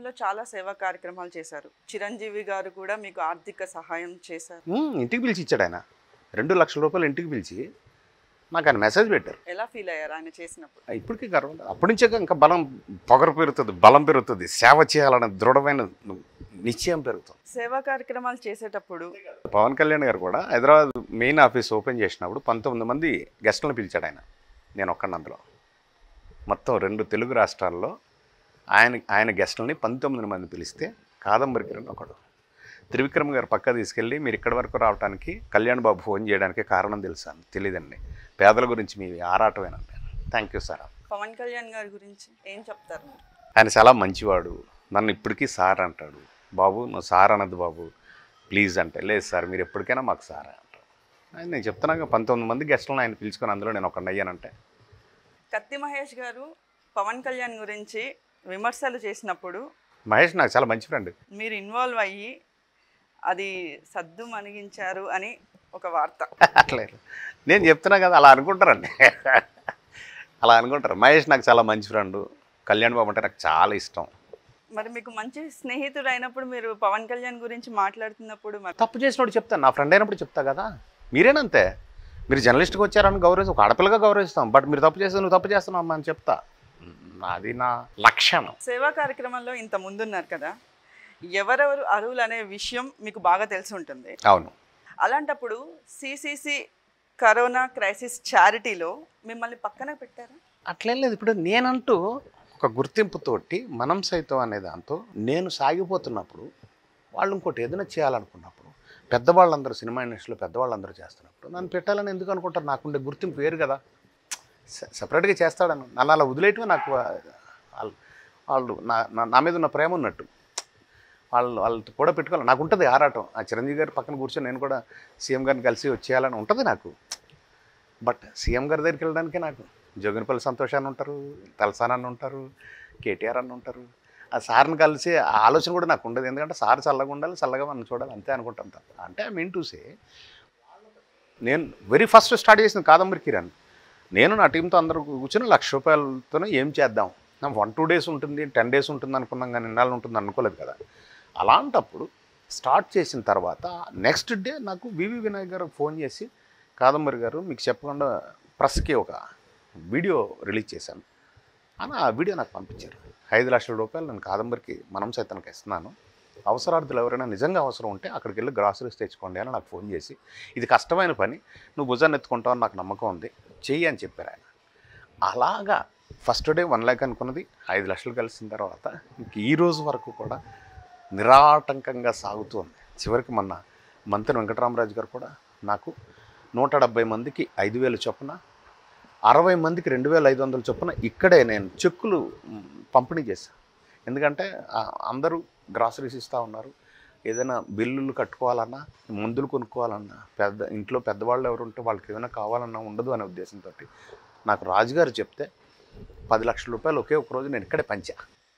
కాలంలో చాలా సేవా కార్యక్రమాలు చేశారు చిరంజీవి గారు కూడా మీకు ఆర్థిక సహాయం చేశారు ఉమ్, ఇంటికి పిలిచి ఇచ్చాడు ఆయన రెండు లక్షల రూపాయలు ఇంటికి పిలిచి నాకు ఆయన మెసేజ్ పెట్టారు ఎలా ఫీల్ అయ్యారు ఆయన చేసినప్పుడు ఇప్పటికీ గర్వం అప్పటి నుంచే ఇంకా బలం పొగరు పెరుగుతుంది బలం పెరుగుతుంది సేవ చేయాలనే దృఢమైన నిశ్చయం పెరుగుతుంది సేవా కార్యక్రమాలు చేసేటప్పుడు పవన్ కళ్యాణ్ గారు కూడా హైదరాబాద్ మెయిన్ ఆఫీస్ ఓపెన్ చేసినప్పుడు పంతొమ్మిది మంది గెస్టులను పిలిచాడు ఆయన నేను ఒక్కడిని అందులో మొత్తం రెండు తెలుగు రాష్ట్రాల్లో ఆయన ఆయన గెస్టులని పంతొమ్మిది మంది పిలిస్తే కాదంబరి కిరణ్ ఒకడు త్రివిక్రమ్ గారు పక్క తీసుకెళ్ళి మీరు ఇక్కడి వరకు రావడానికి కళ్యాణ్ బాబు ఫోన్ చేయడానికి కారణం తెలుసా తెలియదండి పేదల గురించి మీ ఆరాటమేనండి thank you sir Pawan Kalyan గారి గురించి ఏం చెప్తారు మీరు? ఆయన చాలా మంచివాడు నన్ను ఇప్పటికీ సార్ అంటాడు బాబు నువ్వు సార్ అనద్దు బాబు ప్లీజ్ అంటే లేదు సార్ మీరు ఎప్పటికైనా మాకు సార్ అంటారు ఆయన నేను చెప్తున్నాగా పంతొమ్మిది మంది గెస్టులను ఆయన పిలుచుకొని అందులో నేను ఒకటి అయ్యానంటే కత్తి మహేష్ గారు పవన్ కళ్యాణ్ గురించి విమర్శలు చేసినప్పుడు మహేష్ నాకు చాలా మంచి ఫ్రెండ్ మీరు ఇన్వాల్వ్ అయ్యి అది సద్దు మణిగించారు అని ఒక వార్త అట్లే నేను చెప్తున్నా కదా అలా అనుకుంటారండి అలా అనుకుంటారు మహేష్ నాకు చాలా మంచి ఫ్రెండ్ కళ్యాణ్ బాబు అంటే నాకు చాలా ఇష్టం మరి మీకు మంచి స్నేహితుడు అయినప్పుడు మీరు పవన్ కళ్యాణ్ గురించి మాట్లాడుతున్నప్పుడు మరి తప్పు చేసినోడు చెప్తాను నా ఫ్రెండ్ అయినప్పుడు చెప్తా కదా మీరేనంతే మీరు జర్నలిస్ట్కి వచ్చారని గౌరవిస్తాం ఒక ఆడపిల్లగా గౌరవిస్తాం బట్ మీరు తప్పు చేస్తే నువ్వు తప్పు చేస్తున్నావు అమ్మా అని చెప్తా అది నా లక్ష్యం సేవా కార్యక్రమంలో ఇంత ముందున్నారు కదా ఎవరెవరు అర్హులు అనే విషయం మీకు బాగా తెలిసి ఉంటుంది అవును అలాంటప్పుడు సిసిసి కరోనా క్రైసిస్ చారిటీలో మిమ్మల్ని పక్కన పెట్టారా అట్లేం లేదు ఇప్పుడు నేనంటూ ఒక గుర్తింపుతోటి మనం సైతం అనే దాంతో నేను సాగిపోతున్నప్పుడు వాళ్ళు ఇంకోటి ఏదైనా చేయాలనుకున్నప్పుడు పెద్దవాళ్ళందరూ సినిమా ఇండస్ట్రీలో పెద్దవాళ్ళందరూ చేస్తున్నప్పుడు నన్ను పెట్టాలని ఎందుకు అనుకుంటారు నాకుండే గుర్తింపు వేరు కదా స- సపరేట్గా చేస్తాడను నన్ను అలా వదిలేయటమే నాకు ఆ- వాళ్ళు వాళ్ళు నా నా- నా మీద ఉన్న ప్రేమ ఉన్నట్టు వాళ్ళు వాళ్ళతో కూడా పెట్టుకోవాలి నాకు ఉంటుంది ఆరాటం ఆ చిరంజీవి గారి పక్కన కూర్చొని నేను కూడా సీఎం గారిని కలిసి వచ్చేయాలని ఉంటుంది నాకు బట్ సీఎం గారి దగ్గరికి వెళ్ళడానికి నాకు జోగినపల్లి సంతోష్ అని ఉంటారు తలసాని అన్న ఉంటారు కేటీఆర్ అన్న ఉంటారు ఆ సార్ని కలిసి ఆ ఆలోచన కూడా నాకు ఉండదు ఎందుకంటే సార్ చల్లగా ఉండాలి చల్లగా మనం చూడాలి అంతే అనుకుంటాం తప్ప అంటే ఐ మీన్ టు సే నేను వెరీ ఫస్ట్ స్టార్ట్ చేసింది కాదంబరి కిరణ్ నేను నా టీంతో అందరూ కూర్చొని లక్ష రూపాయలతోనే ఏం చేద్దాం నా వన్ టూ డేస్ ఉంటుంది టెన్ డేస్ ఉంటుంది అనుకున్నాం కానీ ఇన్నాళ్ళు ఉంటుంది అనుకోలేదు కదా అలాంటప్పుడు స్టార్ట్ చేసిన తర్వాత నెక్స్ట్ డే నాకు వివి వినాయక్ గారు ఫోన్ చేసి కాదంబరి గారు మీకు చెప్పకుండా ప్రెస్కి ఒక వీడియో రిలీజ్ చేశాను అని ఆ వీడియో నాకు పంపించారు ఐదు లక్షల రూపాయలు నేను కాదంబరికి మనం సైతానికి ఇస్తున్నాను అవసరార్థులు ఎవరైనా నిజంగా అవసరం ఉంటే అక్కడికి వెళ్ళి గ్రాసరీస్ తెచ్చుకోండి అని నాకు ఫోన్ చేసి ఇది కష్టమైన పని నువ్వు భుజాన్ని ఎత్తుకుంటావు అని నాకు నమ్మకం ఉంది చెయ్యి అని చెప్పారు ఆయన అలాగా ఫస్ట్ డే వన్ ల్యాక్ అనుకున్నది ఐదు లక్షలు కలిసిన తర్వాత ఇంక ఈ రోజు వరకు కూడా నిరాటంకంగా సాగుతుంది చివరికి మొన్న మంత్రి వెంకటరామరాజు గారు కూడా నాకు నూట డెబ్బై మందికి ఐదు వేలు చొప్పున అరవై మందికి రెండు వేల ఐదు వందల చొప్పున ఇక్కడే నేను చెక్కులు మ్, పంపిణీ చేశాను ఎందుకంటే ఆ, అందరూ గ్రాసరీస్ ఇస్తూ ఉన్నారు ఏదైనా బిల్లులు కట్టుకోవాలన్నా మందులు కొనుక్కోవాలన్నా పెద్ద ఇంట్లో పెద్దవాళ్ళు ఎవరు ఉంటే వాళ్ళకి ఏమైనా కావాలన్నా ఉండదు అనే ఉద్దేశంతో నాకు రాజుగారు చెప్తే పది లక్షల రూపాయలు ఒకే ఒక రోజు నేను ఇక్కడే పంచా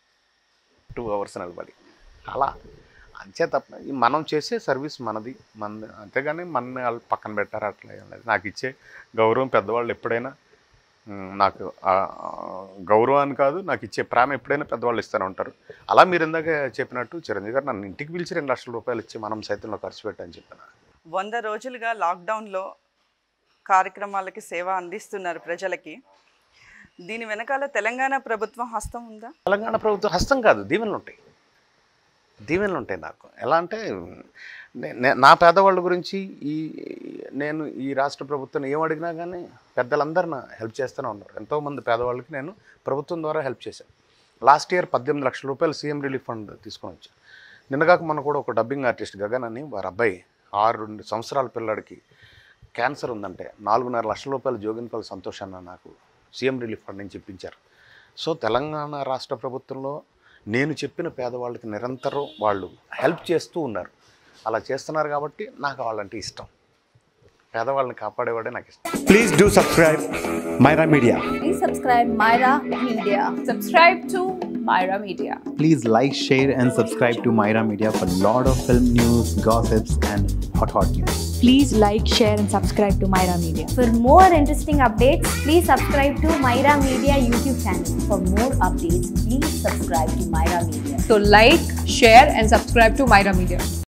టూ అవర్స్ నిలబడి అలా అంతే తప్ప ఈ మనం చేసే సర్వీస్ మనది మన అంతేగాని మన వాళ్ళు పక్కన పెట్టారు అట్లా ఏం లేదు నాకు ఇచ్చే గౌరవం పెద్దవాళ్ళు ఎప్పుడైనా మ్, నాకు ఆ, ఆ, గౌరవాన్ని కాదు నాకు ఇచ్చే ప్రేమ ఎప్పుడైనా పెద్దవాళ్ళు ఇస్తూనే ఉంటారు అలా మీరు ఇందాక చెప్పినట్టు చిరంజీవి గారు నన్ను ఇంటికి పిలిచి రెండు లక్షల రూపాయలు ఇచ్చి మనం సైతంలో ఖర్చు పెట్టని చెప్పాను వంద రోజులుగా లాక్డౌన్లో కార్యక్రమాలకి సేవ అందిస్తున్నారు ప్రజలకి దీని వెనకాల తెలంగాణ ప్రభుత్వం హస్తం ఉందా తెలంగాణ ప్రభుత్వం హస్తం కాదు దీవెనలు ఉంటాయి దీవెనలు ఉంటాయి నాకు ఎలా అంటే నే- నే- నా పేదవాళ్ళ గురించి ఈ నేను ఈ రాష్ట్ర ప్రభుత్వం ఏం అడిగినా కానీ పెద్దలందరూ నా హెల్ప్ చేస్తూనే ఉన్నారు ఎంతోమంది పేదవాళ్ళకి నేను ప్రభుత్వం ద్వారా హెల్ప్ చేశాను లాస్ట్ ఇయర్ పద్దెనిమిది లక్షల రూపాయలు సీఎం రిలీఫ్ ఫండ్ తీసుకొని వచ్చాను నిన్నగాక మొన్న కూడా ఒక డబ్బింగ్ ఆర్టిస్ట్ గగన్ అని వారి అబ్బాయి ఆరు సంవత్సరాల పిల్లాడికి క్యాన్సర్ ఉందంటే నాలుగున్నర లక్షల రూపాయలు జోగిన్పల్లి సంతోష్ అన్న నాకు సీఎం రిలీఫ్ ఫండ్ నుంచి ఇప్పించారు సో తెలంగాణ రాష్ట్ర ప్రభుత్వంలో నేను చెప్పిన పేదవాళ్ళకి నిరంతరం వాళ్ళు హెల్ప్ చేస్తూ ఉన్నారు అలా చేస్తున్నారు కాబట్టి నాకు వాళ్ళంటే ఇష్టం పేదవాళ్ళని కాపాడేవాడే నాకు ఇష్టం Please do subscribe Myra Media. Please subscribe Myra Media. Subscribe to Myra Media. Please like, share, and subscribe to Myra Media for lot of film news, gossips, and hot hot news. Please like, share, and subscribe to Myra Media. For more interesting updates, please subscribe to Myra Media YouTube channel. For more updates, please subscribe to Myra Media. So, like, share, and subscribe to Myra Media.